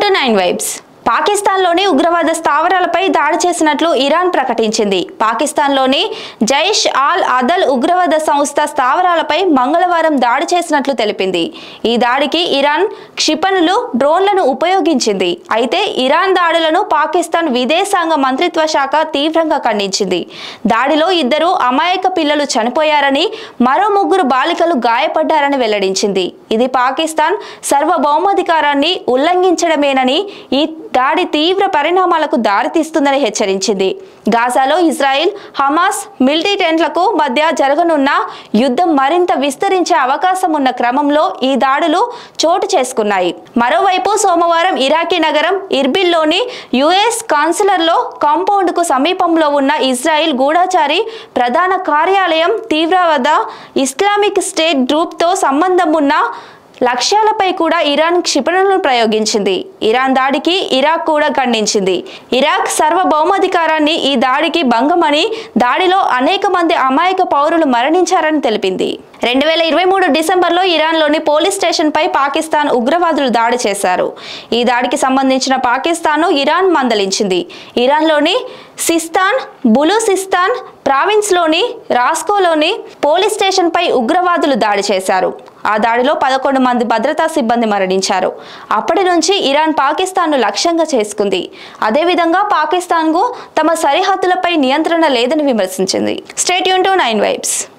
to nine vibes పాకిస్తాన్లోని ఉగ్రవాద స్థావరాలపై దాడి చేసినట్లు ఇరాన్ ప్రకటించింది పాకిస్తాన్లోని జైష్ ఆల్ అదల్ ఉగ్రవాద సంస్థ స్థావరాలపై మంగళవారం దాడి చేసినట్లు తెలిపింది ఈ దాడికి ఇరాన్ క్షిపణులు డ్రోన్లను ఉపయోగించింది అయితే ఇరాన్ దాడులను పాకిస్తాన్ విదేశాంగ మంత్రిత్వ శాఖ తీవ్రంగా ఖండించింది దాడిలో ఇద్దరు అమాయక పిల్లలు చనిపోయారని మరో ముగ్గురు బాలికలు గాయపడ్డారని వెల్లడించింది ఇది పాకిస్తాన్ సార్వభౌమాధికారాన్ని ఉల్లంఘించడమేనని ఈ దాడి తీవ్ర పరిణామాలకు దారితీస్తుందని హెచ్చరించింది గాజాలో ఇజ్రాయెల్ హమాస్ మిలిటెంట్లకు మధ్య జరగనున్న యుద్ధం మరింత విస్తరించే అవకాశం ఉన్న క్రమంలో ఈ దాడులు చోటు చేసుకున్నాయి మరోవైపు సోమవారం ఇరాకీ నగరం ఇర్బిల్లోని యుఎస్ కాన్సులర్లో కాంపౌండ్కు సమీపంలో ఉన్న ఇజ్రాయిల్ గూఢాచారి ప్రధాన కార్యాలయం తీవ్రవాద ఇస్లామిక్ స్టేట్ గ్రూప్తో సంబంధం ఉన్న లక్ష్యాలపై కూడా ఇరాన్ క్షిపణులను ప్రయోగించింది ఇరాన్ దాడికి ఇరాక్ కూడా ఖండించింది ఇరాక్ సార్వభౌమాధికారాన్ని ఈ దాడికి భంగమని దాడిలో అనేక మంది అమాయక పౌరులు మరణించారని తెలిపింది రెండు వేల ఇరవై మూడు డిసెంబర్లో ఇరాన్లోని పోలీస్ స్టేషన్పై పాకిస్తాన్ ఉగ్రవాదులు దాడి చేశారు ఈ దాడికి సంబంధించిన పాకిస్తాన్ను ఇరాన్ మందలించింది ఇరాన్లోని సిస్తాన్ బులూసిస్తాన్ ప్రావిన్స్లోని రాస్కోలోని పోలీస్ స్టేషన్పై ఉగ్రవాదులు దాడి చేశారు ఆ దాడిలో పదకొండు మంది భద్రతా సిబ్బంది మరణించారు అప్పటి నుంచి ఇరాన్ పాకిస్తాన్ను లక్ష్యంగా చేసుకుంది అదేవిధంగా పాకిస్తాన్కు తమ సరిహద్దులపై నియంత్రణ లేదని విమర్శించింది స్టేట్ యూన్ టు నైన్ వైబ్స్